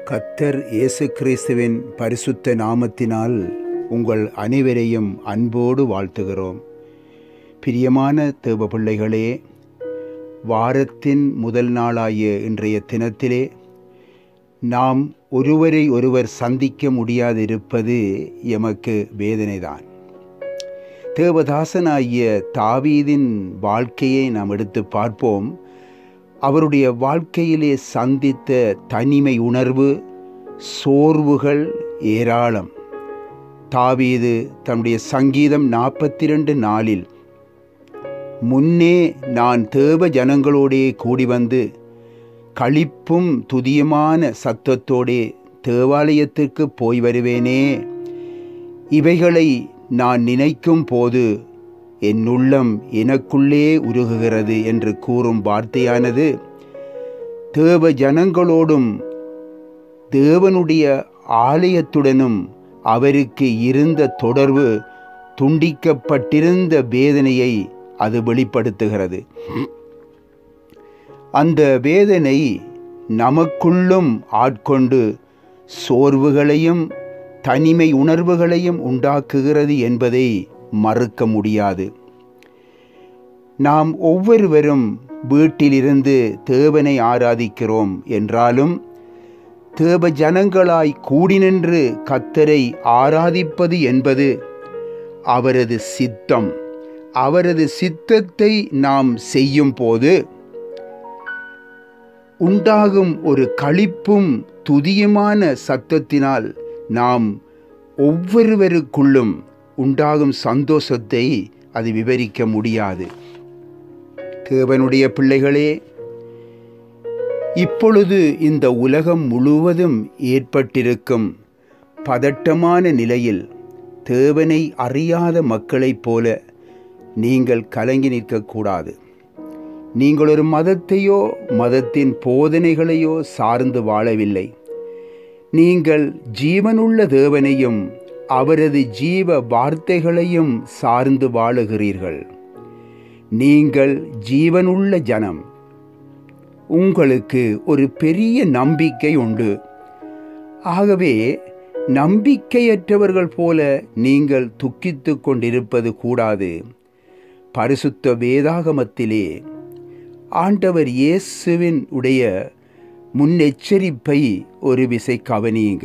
கத்தர் இயேசு கிறிஸ்துவின் பரிசுத்த நாமத்தினால் உங்கள் அனைவரையும் அன்போடு வாழ்த்துகிறோம் பிரியமான தேவ பிள்ளைகளே வாரத்தின் முதல் நாளாகிய இன்றைய தினத்திலே நாம் ஒருவரை ஒருவர் சந்திக்க முடியாதிருப்பது எமக்கு வேதனைதான் தேவதாசனாகிய தாவீதின் வாழ்க்கையை நாம் எடுத்து பார்ப்போம் அவருடைய வாழ்க்கையிலே சந்தித்த தனிமை உணர்வு சோர்வுகள் ஏராளம் தாவீது தன்னுடைய சங்கீதம் நாற்பத்தி ரெண்டு நாளில் முன்னே நான் தேவ ஜனங்களோடே கூடி வந்து களிப்பும் துதியமான சத்தத்தோடே தேவாலயத்திற்கு போய் வருவேனே இவைகளை நான் நினைக்கும் போது என் உள்ளம் எனக்குள்ளே உருகுகிறது என்று கூறும் வார்த்தையானது தேவ ஜனங்களோடும் தேவனுடைய ஆலயத்துடனும் அவருக்கு இருந்த தொடர்பு துண்டிக்கப்பட்டிருந்த வேதனையை அது வெளிப்படுத்துகிறது அந்த வேதனை நமக்குள்ளும் ஆட்கொண்டு சோர்வுகளையும் தனிமை உணர்வுகளையும் உண்டாக்குகிறது என்பதை மறுக்க முடியாது நாம் ஒவ்வொருவரும் வீட்டிலிருந்து தேவனை ஆராதிக்கிறோம் என்றாலும் தேவ ஜனங்களாய் கூடி நின்று கத்தரை ஆராதிப்பது என்பது அவரது சித்தம் அவரது சித்தத்தை நாம் செய்யும் போது உண்டாகும் ஒரு களிப்பும் துதியமான சத்தத்தினால் நாம் ஒவ்வொருவருக்குள்ளும் உண்டாகும் சந்தோஷத்தை அது விவரிக்க முடியாது தேவனுடைய பிள்ளைகளே இப்பொழுது இந்த உலகம் முழுவதும் ஏற்பட்டிருக்கும் பதட்டமான நிலையில் தேவனை அறியாத மக்களைப் போல நீங்கள் கலங்கி நிற்கக்கூடாது நீங்கள் ஒரு மதத்தையோ மதத்தின் போதனைகளையோ சார்ந்து வாழவில்லை நீங்கள் ஜீவனுள்ள தேவனையும் அவரது ஜீவ வார்த்தைகளையும் சார்ந்து வாழுகிறீர்கள் நீங்கள் ஜீவனுள்ள ஜனம் உங்களுக்கு ஒரு பெரிய நம்பிக்கை உண்டு ஆகவே நம்பிக்கையற்றவர்கள் போல நீங்கள் துக்கித்து கொண்டிருப்பது கூடாது பரிசுத்த வேதாகமத்திலே ஆண்டவர் இயேசுவின் உடைய முன்னெச்சரிப்பை ஒரு விசை கவனியுங்க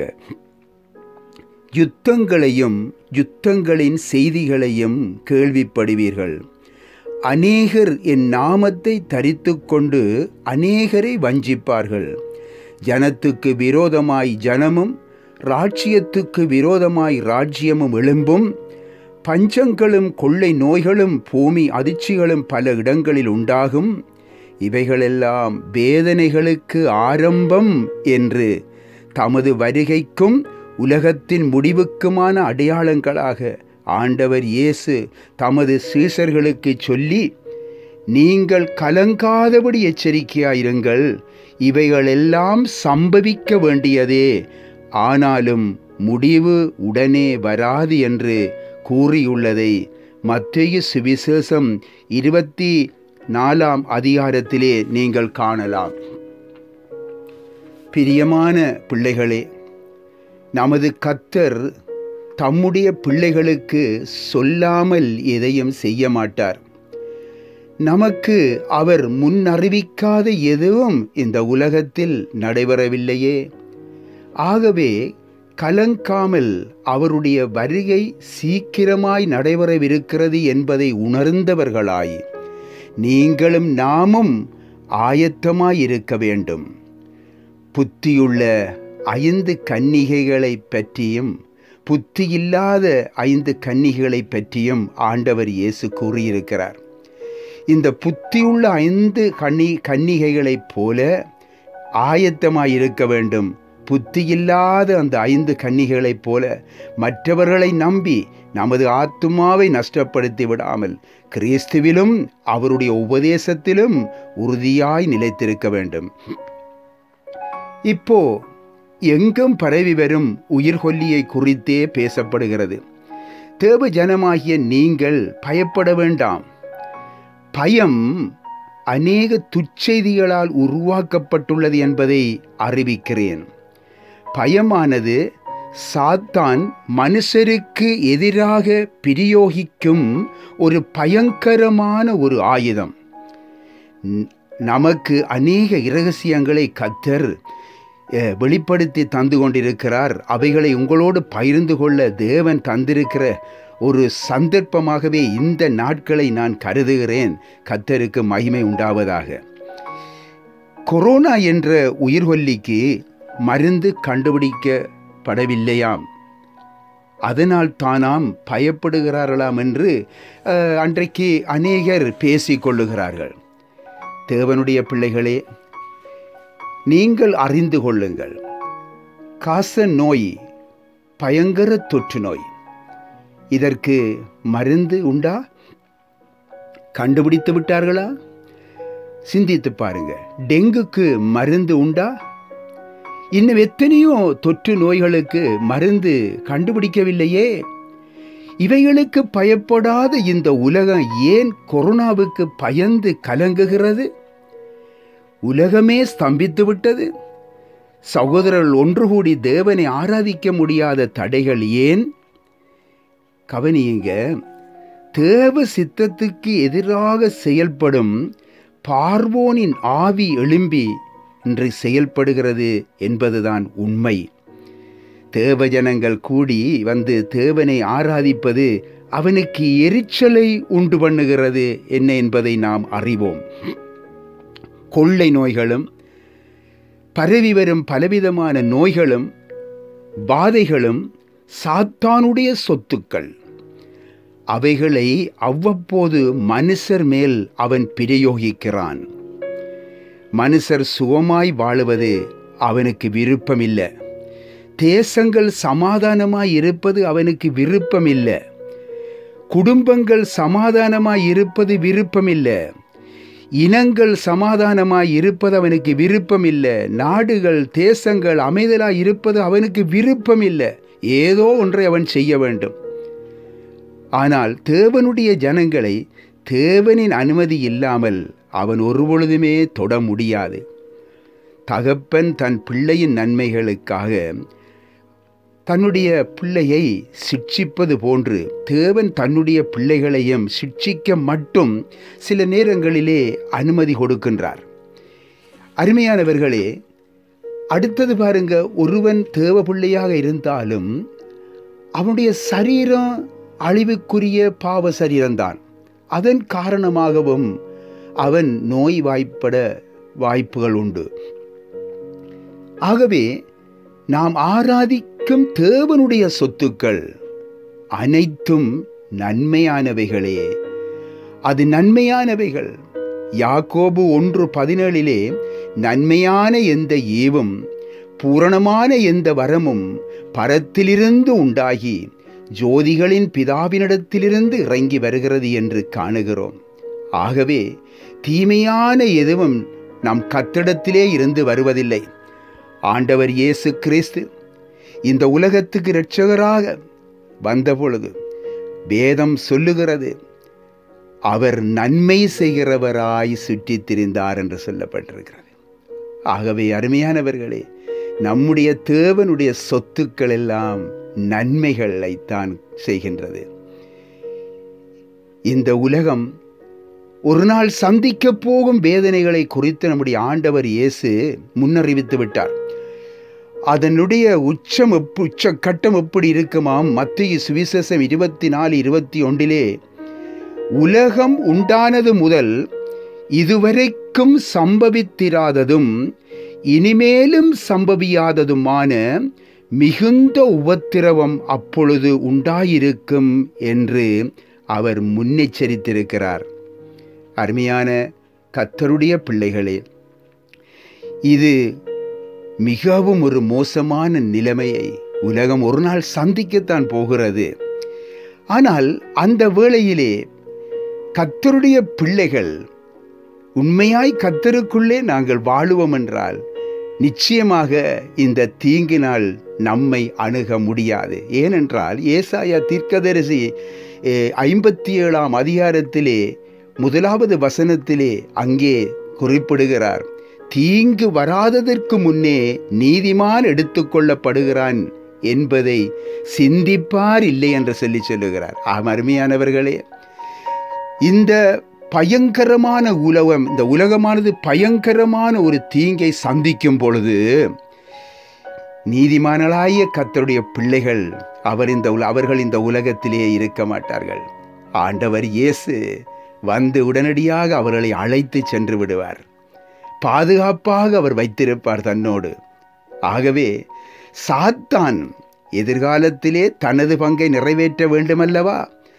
யுத்தங்களையும் யுத்தங்களின் செய்திகளையும் கேள்விப்படுவீர்கள் அநேகர் என் நாமத்தை தரித்து கொண்டு அநேகரை வஞ்சிப்பார்கள் ஜனத்துக்கு விரோதமாய் ஜனமும் ராஜ்யத்துக்கு விரோதமாய் ராஜ்யமும் எழும்பும் பஞ்சங்களும் கொள்ளை நோய்களும் பூமி அதிர்ச்சிகளும் பல இடங்களில் உண்டாகும் இவைகளெல்லாம் வேதனைகளுக்கு ஆரம்பம் என்று தமது வருகைக்கும் உலகத்தின் முடிவுக்குமான அடையாளங்களாக ஆண்டவர் இயேசு தமது சீசர்களுக்கு சொல்லி நீங்கள் கலங்காதபடி எச்சரிக்கையாயிருங்கள் இவைகளெல்லாம் சம்பவிக்க வேண்டியதே ஆனாலும் முடிவு உடனே வராது என்று கூறியுள்ளதை மத்திய சுவிசேஷம் இருபத்தி நாலாம் அதிகாரத்திலே நீங்கள் காணலாம் பிரியமான பிள்ளைகளே நமது கத்தர் தம்முடைய பிள்ளைகளுக்கு சொல்லாமல் எதையும் செய்ய மாட்டார் நமக்கு அவர் முன் அறிவிக்காத எதுவும் இந்த உலகத்தில் நடைபெறவில்லையே ஆகவே கலங்காமல் அவருடைய வருகை சீக்கிரமாய் நடைபெறவிருக்கிறது என்பதை உணர்ந்தவர்களாய் நீங்களும் நாமும் ஆயத்தமாய் இருக்க வேண்டும் புத்தியுள்ள ஐந்து கன்னிகைகளை பற்றியும் புத்தியில்லாத ஐந்து கன்னிகளை பற்றியும் ஆண்டவர் இயேசு கூறியிருக்கிறார் இந்த புத்தியுள்ள ஐந்து கன்னி கன்னிகைகளைப் போல ஆயத்தமாய் இருக்க வேண்டும் புத்தியில்லாத அந்த ஐந்து கன்னிகளைப் போல மற்றவர்களை நம்பி நமது ஆத்துமாவை நஷ்டப்படுத்தி விடாமல் கிறிஸ்துவிலும் அவருடைய உபதேசத்திலும் உறுதியாய் நிலைத்திருக்க வேண்டும் இப்போ எங்கும் பரவி வரும் உயிர்கொல்லியை குறித்தே பேசப்படுகிறது தேவ ஜனமாகிய நீங்கள் பயப்பட வேண்டாம் பயம் அநேக துச்செய்திகளால் உருவாக்கப்பட்டுள்ளது என்பதை அறிவிக்கிறேன் பயமானது சாத்தான் மனுஷருக்கு எதிராக பிரயோகிக்கும் ஒரு பயங்கரமான ஒரு ஆயுதம் ந- நமக்கு அநேக இரகசியங்களை கத்தர் அஹ், வெளிப்படுத்தி தந்து கொண்டிருக்கிறார் அவைகளை உங்களோடு பகிர்ந்து கொள்ள தேவன் தந்திருக்கிற ஒரு சந்தர்ப்பமாகவே இந்த நாட்களை நான் கருதுகிறேன் கத்தருக்கு மகிமை உண்டாவதாக கொரோனா என்ற உயிர்கொல்லிக்கு மருந்து கண்டுபிடிக்கப்படவில்லையாம் அதனால் தானாம் பயப்படுகிறார்களாம் என்று அஹ், அன்றைக்கு அநேகர் பேசிக் கொள்ளுகிறார்கள் தேவனுடைய பிள்ளைகளே நீங்கள் அறிந்து கொள்ளுங்கள் காச நோய் பயங்கர தொற்று நோய் இதற்கு மருந்து உண்டா கண்டுபிடித்து விட்டார்களா சிந்தித்து பாருங்க டெங்குக்கு மருந்து உண்டா இன்னும் எத்தனையோ தொற்று நோய்களுக்கு மருந்து கண்டுபிடிக்கவில்லையே இவைகளுக்கு பயப்படாத இந்த உலகம் ஏன் கொரோனாவுக்கு பயந்து கலங்குகிறது உலகமே ஸ்தம்பித்து விட்டது சகோதரர்கள் ஒன்று கூடி தேவனை ஆராதிக்க முடியாத தடைகள் ஏன் கவனியுங்க தேவ சித்தத்துக்கு எதிராக செயல்படும் பார்வோனின் ஆவி எழும்பி இன்று செயல்படுகிறது என்பதுதான் உண்மை தேவஜனங்கள் கூடி வந்து தேவனை ஆராதிப்பது அவனுக்கு எரிச்சலை உண்டு பண்ணுகிறது என்ன என்பதை நாம் அறிவோம் கொள்ளை நோய்களும் பரவி வரும் பலவிதமான நோய்களும் பாதைகளும் சாத்தானுடைய சொத்துக்கள் அவைகளை அவ்வப்போது மனுஷர் மேல் அவன் பிரயோகிக்கிறான் மனுஷர் சுகமாய் வாழுவது அவனுக்கு விருப்பமில்லை தேசங்கள் சமாதானமாய் இருப்பது அவனுக்கு விருப்பமில்லை குடும்பங்கள் சமாதானமாய் இருப்பது விருப்பமில்லை இனங்கள் சமாதானமாய் இருப்பது அவனுக்கு விருப்பமில்லை நாடுகள் தேசங்கள் அமைதலாய் இருப்பது அவனுக்கு விருப்பமில்லை ஏதோ ஒன்றை அவன் செய்ய வேண்டும் ஆனால் தேவனுடைய ஜனங்களை தேவனின் அனுமதி இல்லாமல் அவன் ஒருபொழுதுமே தொட முடியாது தகப்பன் தன் பிள்ளையின் நன்மைகளுக்காக தன்னுடைய பிள்ளையை சிட்சிப்பது போன்று தேவன் தன்னுடைய பிள்ளைகளையும் சிட்சிக்க மட்டும் சில நேரங்களிலே அனுமதி கொடுக்கின்றார் அருமையானவர்களே அடுத்தது பாருங்க ஒருவன் தேவ பிள்ளையாக இருந்தாலும் அவனுடைய சரீரம் அழிவுக்குரிய பாவ சரீரம்தான் அதன் காரணமாகவும் அவன் நோய் வாய்ப்பட வாய்ப்புகள் உண்டு ஆகவே நாம் ஆராதிக்கும் தேவனுடைய சொத்துக்கள் அனைத்தும் நன்மையானவைகளே அது நன்மையானவைகள் யாக்கோபு ஒன்று பதினேழிலே நன்மையான எந்த ஈவும் பூரணமான எந்த வரமும் பரத்திலிருந்து உண்டாகி ஜோதிகளின் பிதாவினிடத்திலிருந்து இறங்கி வருகிறது என்று காணுகிறோம் ஆகவே தீமையான எதுவும் நம் கத்திடத்திலே இருந்து வருவதில்லை ஆண்டவர் இயேசு கிறிஸ்து இந்த உலகத்துக்கு இரட்சகராக வந்தபொழுது வேதம் சொல்லுகிறது அவர் நன்மை செய்கிறவராய் சுற்றித் திரிந்தார் என்று சொல்லப்பட்டிருக்கிறது ஆகவே அருமையானவர்களே நம்முடைய தேவனுடைய சொத்துக்கள் எல்லாம் நன்மைகளைத்தான் செய்கின்றது இந்த உலகம் ஒரு நாள் சந்திக்க போகும் வேதனைகளை குறித்து நம்முடைய ஆண்டவர் இயேசு முன்னறிவித்து விட்டார் அதனுடைய உச்சம் எப்பு உச்ச கட்டம் எப்படி இருக்குமாம் மத்திய சுவிசேஷம் இருபத்தி நாலு இருபத்தி ஒன்றிலே உலகம் உண்டானது முதல் இதுவரைக்கும் சம்பவித்திராததும் இனிமேலும் சம்பவியாததுமான மிகுந்த உபத்திரவம் அப்பொழுது உண்டாயிருக்கும் என்று அவர் முன்னெச்சரித்திருக்கிறார் அருமையான கத்தருடைய பிள்ளைகளே இது மிகவும் ஒரு மோசமான நிலைமையை உலகம் ஒரு நாள் சந்திக்கத்தான் போகிறது ஆனால் அந்த வேளையிலே கத்தருடைய பிள்ளைகள் உண்மையாய் கத்தருக்குள்ளே நாங்கள் வாழுவோம் என்றால் நிச்சயமாக இந்த தீங்கினால் நம்மை அணுக முடியாது ஏனென்றால் ஏசாயா தீர்க்கதரிசி ஐம்பத்தி ஏழாம் அதிகாரத்திலே முதலாவது வசனத்திலே அங்கே குறிப்பிடுகிறார் தீங்கு வராததற்கு முன்னே நீதிமான் எடுத்துக்கொள்ளப்படுகிறான் என்பதை சிந்திப்பார் இல்லை என்று சொல்லி சொல்லுகிறார் ஆம் அருமையானவர்களே இந்த பயங்கரமான உலகம் இந்த உலகமானது பயங்கரமான ஒரு தீங்கை சந்திக்கும் பொழுது நீதிமானலாய கத்தருடைய பிள்ளைகள் அவர் இந்த உல அவர்கள் இந்த உலகத்திலே இருக்க மாட்டார்கள் ஆண்டவர் இயேசு வந்து உடனடியாக அவர்களை அழைத்து சென்று விடுவார் பாதுகாப்பாக அவர் வைத்திருப்பார் தன்னோடு ஆகவே சாத்தான் எதிர்காலத்திலே தனது பங்கை நிறைவேற்ற வேண்டுமல்லவா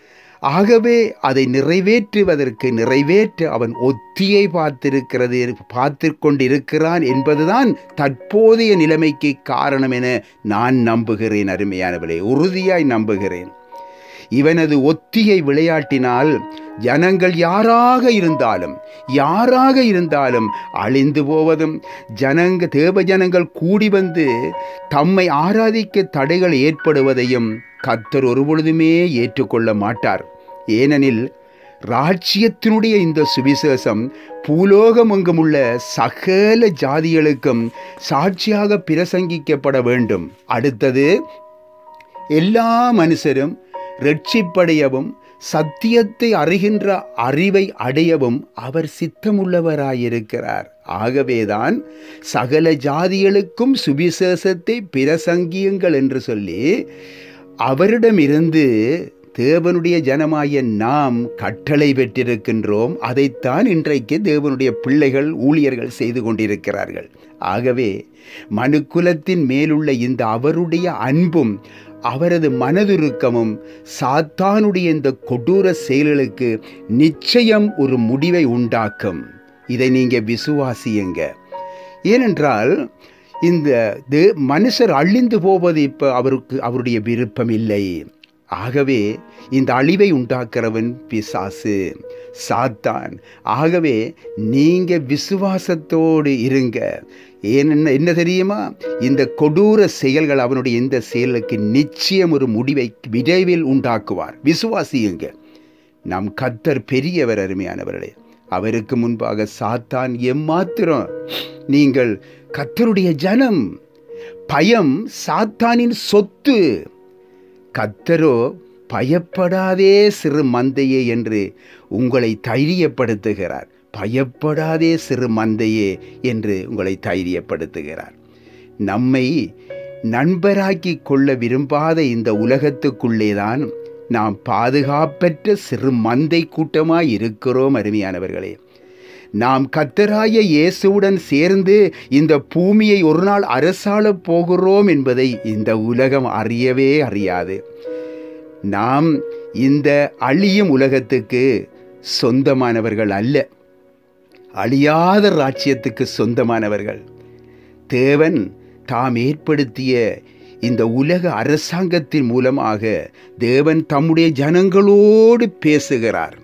ஆகவே அதை நிறைவேற்றுவதற்கு நிறைவேற்ற அவன் ஒத்தியை பார்த்திருக்கிறது பார்த்து கொண்டிருக்கிறான் என்பதுதான் தற்போதைய நிலைமைக்கு காரணம் என நான் நம்புகிறேன் அருமையானவளே உறுதியாய் நம்புகிறேன் இவனது ஒத்திகை விளையாட்டினால் ஜனங்கள் யாராக இருந்தாலும் யாராக இருந்தாலும் அழிந்து போவதும் ஜனங்க தேவ ஜனங்கள் கூடி வந்து தம்மை ஆராதிக்க தடைகள் ஏற்படுவதையும் கத்தர் ஒருபொழுதுமே ஏற்றுக்கொள்ள மாட்டார் ஏனெனில் ராஜ்யத்தினுடைய இந்த சுவிசேஷம் பூலோகமெங்கும் உள்ள சகல ஜாதிகளுக்கும் சாட்சியாக பிரசங்கிக்கப்பட வேண்டும் அடுத்தது எல்லா மனுஷரும் ரட்சிப்படையவும் சத்தியத்தை அறிகின்ற அறிவை அடையவும் அவர் சித்தமுள்ளவராயிருக்கிறார் ஆகவேதான் சகல ஜாதிகளுக்கும் சுவிசேஷத்தை பிரசங்கியுங்கள் என்று சொல்லி அவரிடமிருந்து தேவனுடைய ஜனமாய நாம் கட்டளை பெற்றிருக்கின்றோம் அதைத்தான் இன்றைக்கு தேவனுடைய பிள்ளைகள் ஊழியர்கள் செய்து கொண்டிருக்கிறார்கள் ஆகவே மனுக்குலத்தின் மேலுள்ள இந்த அவருடைய அன்பும் அவரது மனதுருக்கமும் சாத்தானுடைய இந்த கொடூர செயல்களுக்கு நிச்சயம் ஒரு முடிவை உண்டாக்கும் இதை நீங்க விசுவாசியுங்க ஏனென்றால் இந்த மனுஷர் அழிந்து போவது இப்போ அவருக்கு அவருடைய விருப்பம் இல்லை ஆகவே இந்த அழிவை உண்டாக்குறவன் பிசாசு சாத்தான் ஆகவே நீங்க விசுவாசத்தோடு இருங்க ஏனென்ன என்ன தெரியுமா இந்த கொடூர செயல்கள் அவனுடைய இந்த செயலுக்கு நிச்சயம் ஒரு முடிவை விரைவில் உண்டாக்குவார் விசுவாசியுங்க நம் கத்தர் பெரியவர் அருமையானவர்களே அவருக்கு முன்பாக சாத்தான் எம்மாத்திரம் நீங்கள் கத்தருடைய ஜனம் பயம் சாத்தானின் சொத்து கத்தரோ பயப்படாதே சிறு மந்தையே என்று உங்களை தைரியப்படுத்துகிறார் பயப்படாதே சிறு மந்தையே என்று உங்களை தைரியப்படுத்துகிறார் நம்மை நண்பராக்கி கொள்ள விரும்பாத இந்த உலகத்துக்குள்ளேதான் நாம் பாதுகாப்பற்ற சிறு மந்தை கூட்டமாய் இருக்கிறோம் அருமையானவர்களே நாம் கத்தராய இயேசுவுடன் சேர்ந்து இந்த பூமியை ஒரு நாள் அரசாளப் போகிறோம் என்பதை இந்த உலகம் அறியவே அறியாது நாம் இந்த அழியும் உலகத்துக்கு சொந்தமானவர்கள் அல்ல அழியாத ராஜ்யத்துக்கு சொந்தமானவர்கள் தேவன் தாம் ஏற்படுத்திய இந்த உலக அரசாங்கத்தின் மூலமாக தேவன் தம்முடைய ஜனங்களோடு பேசுகிறார்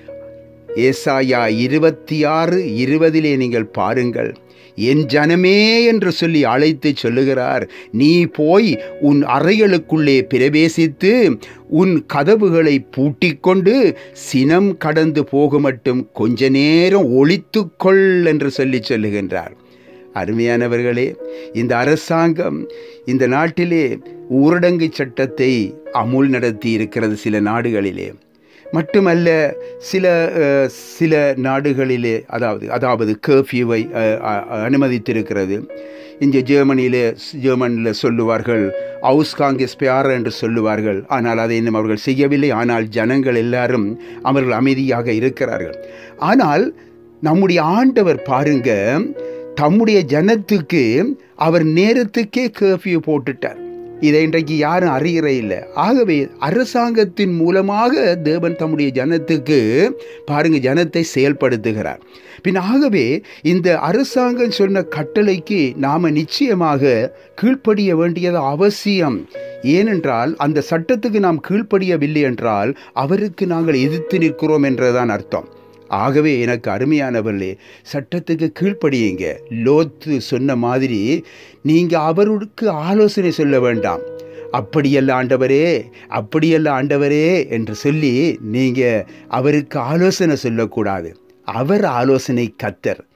ஏசாயா இருபத்தி ஆறு இருபதிலே நீங்கள் பாருங்கள் என் ஜனமே என்று சொல்லி அழைத்து சொல்லுகிறார் நீ போய் உன் அறைகளுக்குள்ளே பிரவேசித்து உன் கதவுகளை பூட்டிக்கொண்டு சினம் கடந்து போக மட்டும் கொஞ்ச நேரம் ஒழித்துக்கொள் என்று சொல்லி சொல்லுகின்றார் அருமையானவர்களே இந்த அரசாங்கம் இந்த நாட்டிலே ஊரடங்கு சட்டத்தை அமுல் நடத்தி இருக்கிறது சில நாடுகளிலே மட்டுமல்ல சில சில நாடுகளிலே அதாவது அதாவது கர்ஃப்யூவை அனுமதித்திருக்கிறது இங்கே ஜெர்மனியிலே ஜெர்மனியில் சொல்லுவார்கள் ஹவுஸ் காங்கிஸ் பியார் என்று சொல்லுவார்கள் ஆனால் அதை இன்னும் அவர்கள் செய்யவில்லை ஆனால் ஜனங்கள் எல்லாரும் அவர்கள் அமைதியாக இருக்கிறார்கள் ஆனால் நம்முடைய ஆண்டவர் பாருங்க தம்முடைய ஜனத்துக்கு அவர் நேரத்துக்கே கர்ஃப்யூ போட்டுட்டார் இதை இன்றைக்கு யாரும் அறிகிற இல்லை ஆகவே அரசாங்கத்தின் மூலமாக தேவன் தம்முடைய ஜனத்துக்கு பாருங்க ஜனத்தை செயல்படுத்துகிறார் பின் ஆகவே இந்த அரசாங்கம் சொன்ன கட்டளைக்கு நாம் நிச்சயமாக கீழ்ப்படிய வேண்டியது அவசியம் ஏனென்றால் அந்த சட்டத்துக்கு நாம் கீழ்ப்படியவில்லை என்றால் அவருக்கு நாங்கள் எதிர்த்து நிற்கிறோம் என்றுதான் அர்த்தம் ஆகவே எனக்கு அருமையானவர்களே சட்டத்துக்கு கீழ்ப்படியுங்க லோத்து சொன்ன மாதிரி நீங்கள் அவருக்கு ஆலோசனை சொல்ல வேண்டாம் அப்படியல்ல ஆண்டவரே அப்படியல்ல ஆண்டவரே என்று சொல்லி நீங்கள் அவருக்கு ஆலோசனை சொல்லக்கூடாது அவர் ஆலோசனை கத்தர்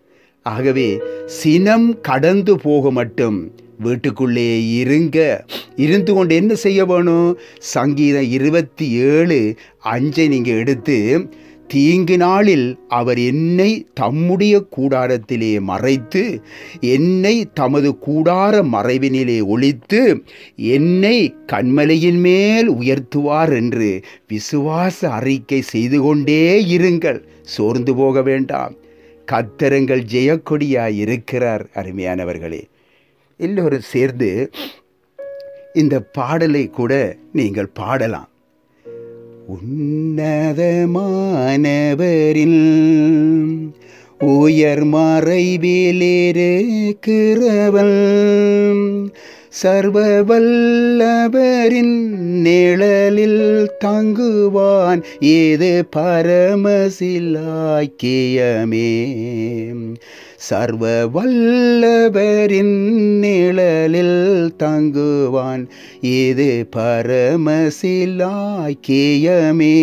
ஆகவே சினம் கடந்து போக மட்டும் வீட்டுக்குள்ளே இருங்க இருந்து கொண்டு என்ன செய்ய வேணும் சங்கீதம் இருபத்தி ஏழு அஞ்சை நீங்கள் எடுத்து தீங்கு நாளில் அவர் என்னை தம்முடைய கூடாரத்திலே மறைத்து என்னை தமது கூடார மறைவினிலே ஒழித்து என்னை கண்மலையின் மேல் உயர்த்துவார் என்று விசுவாச அறிக்கை செய்து கொண்டே இருங்கள் சோர்ந்து போக வேண்டாம் கத்தரங்கள் ஜெயக்கொடியாய் இருக்கிறார் அருமையானவர்களே எல்லோரும் சேர்ந்து இந்த பாடலை கூட நீங்கள் பாடலாம் உன்னதமானவரில் உயர் மறைவிலிருக்கிறவள் சர்வ வல்லவரின் நிழலில் தங்குவான் ஏது பரமசிலாக்கியமே சர்வ வல்லவரின் நிழலில் தங்குவான் இது பரமசிலாக்கியமே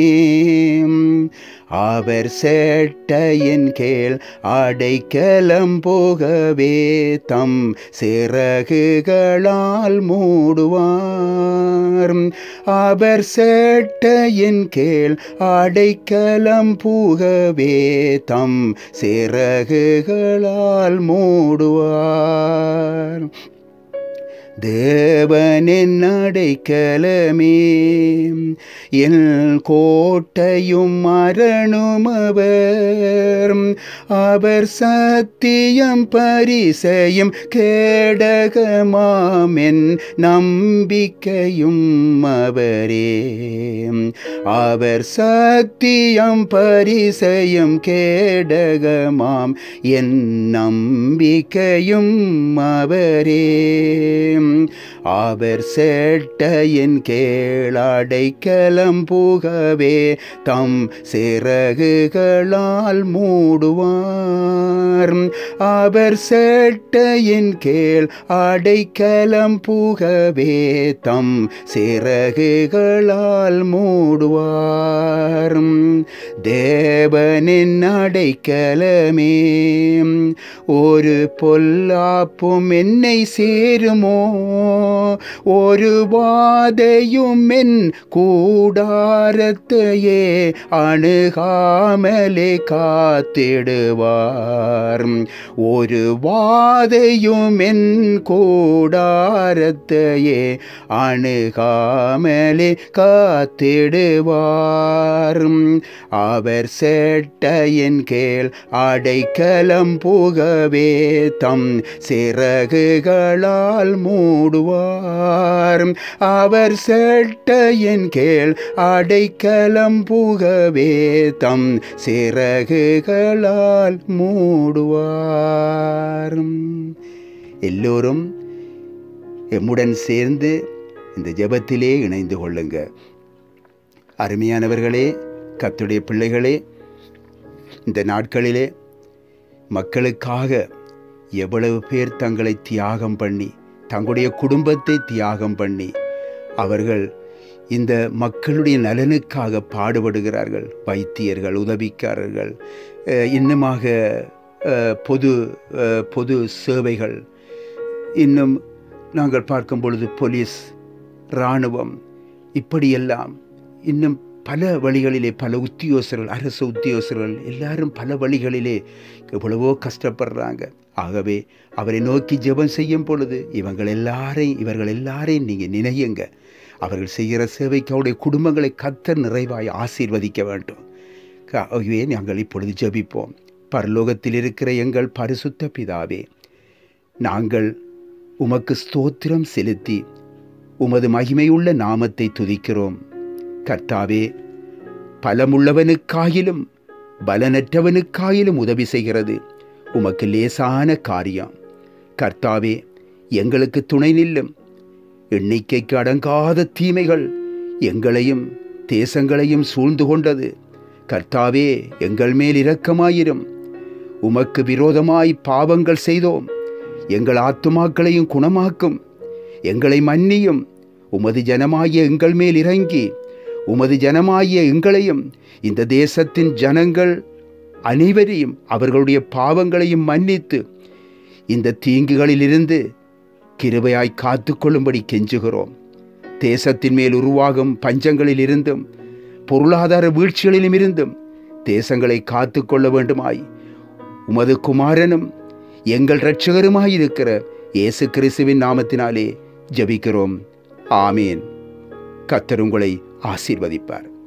அவர் சேட்டையின் கீழ் அடைக்கலம் போகவே தம் சிறகுகளால் மூடுவார் அவர் சேட்டையின் கீழ் அடைக்கலம் புகவே தம் சிறகுகளால் மூடுவார் தேவனின் அடைக்கலமே என் கோட்டையும் மரணும் அவர் அவர் சத்தியம் பரிசையும் கேடகமாமென் நம்பிக்கையும் அவரே அவர் சத்தியம் பரிசையும் கேடகமாம் என் நம்பிக்கையும் அவரே அவர் சேட்டையின் கேளாடைக்கலம் புகவே தம் சிறகுகளால் மூடுவார் அவர் சேட்டையின் கேள் அடைக்கலம் புகவே தம் சிறகுகளால் மூடுவார் தேவனின் அடைக்கலமே ஒரு பொல்லாப்பும் என்னை சேருமோ ஒரு வாதையும் என் கூடாரத்தையே அணுகாமலே காத்திடுவார் ஒரு வாதையும் என் கூடாரத்தையே அணுகாமலே காத்திடுவார் அவர் சேட்டையின் கீழ் அடைக்கலம் புகவே தம் சிறகுகளால் மூடுவார் அவர் சேட்டையின் கீழ் அடைக்கலம் புகவே தம் சிறகுகளால் மூடுவார் எல்லோரும் எம்முடன் சேர்ந்து இந்த ஜெபத்திலே இணைந்து கொள்ளுங்க அருமையானவர்களே கத்துடைய பிள்ளைகளே இந்த நாட்களிலே மக்களுக்காக எவ்வளவு பேர் தங்களை தியாகம் பண்ணி தங்களுடைய குடும்பத்தை தியாகம் பண்ணி அவர்கள் இந்த மக்களுடைய நலனுக்காக பாடுபடுகிறார்கள் வைத்தியர்கள் உதவிக்காரர்கள் அஹ், இன்னுமாக அஹ், பொது அஹ், பொது சேவைகள் இன்னும் நாங்கள் பார்க்கும் பொழுது போலீஸ் இராணுவம் இப்படியெல்லாம் இன்னும் பல வழிகளிலே பல உத்தியோகஸ்தர்கள் அரசு உத்தியோகஸ்தர்கள் எல்லாரும் பல வழிகளிலே எவ்வளவோ கஷ்டப்படுறாங்க ஆகவே அவரை நோக்கி ஜெபம் செய்யும் பொழுது இவங்கள் எல்லாரையும் இவர்கள் எல்லாரையும் நீங்கள் நினையுங்க அவர்கள் செய்கிற சேவைக்கு அவருடைய குடும்பங்களை கத்தர் நிறைவாய் ஆசீர்வதிக்க வேண்டும் க- ஆகவே நாங்கள் இப்பொழுது ஜெபிப்போம் பரலோகத்தில் இருக்கிற எங்கள் பரிசுத்த பிதாவே நாங்கள் உமக்கு ஸ்தோத்திரம் செலுத்தி உமது மகிமையுள்ள நாமத்தை துதிக்கிறோம் கர்த்தாவே பலமுள்ளவனுக்காயிலும் பலனற்றவனுக்காயிலும் உதவி செய்கிறது உமக்கு லேசான காரியம் கர்த்தாவே எங்களுக்கு துணை நில்லும் எண்ணிக்கைக்கு அடங்காத தீமைகள் எங்களையும் தேசங்களையும் சூழ்ந்து கொண்டது கர்த்தாவே எங்கள் மேல் இரக்கமாயிரும் உமக்கு விரோதமாய் பாவங்கள் செய்தோம் எங்கள் ஆத்துமாக்களையும் குணமாக்கும் எங்களை மன்னியும் உமது ஜனமாகிய எங்கள் மேல் இறங்கி உமது ஜனமாகிய எங்களையும் இந்த தேசத்தின் ஜனங்கள் அனைவரையும் அவர்களுடைய பாவங்களையும் மன்னித்து இந்த தீங்குகளிலிருந்து கிருபையாய் காத்துக்கொள்ளும்படி கெஞ்சுகிறோம் தேசத்தின் மேல் உருவாகும் பஞ்சங்களில் இருந்தும் பொருளாதார வீழ்ச்சிகளிலும் இருந்தும் தேசங்களை காத்துக்கொள்ள வேண்டுமாய் உமது குமாரனும் எங்கள் இரட்சகருமாயிருக்கிற இயேசு கிறிஸ்துவின் நாமத்தினாலே ஜெபிக்கிறோம் ஆமேன் கத்தர் உங்களை ஆசீர்வதிப்பார்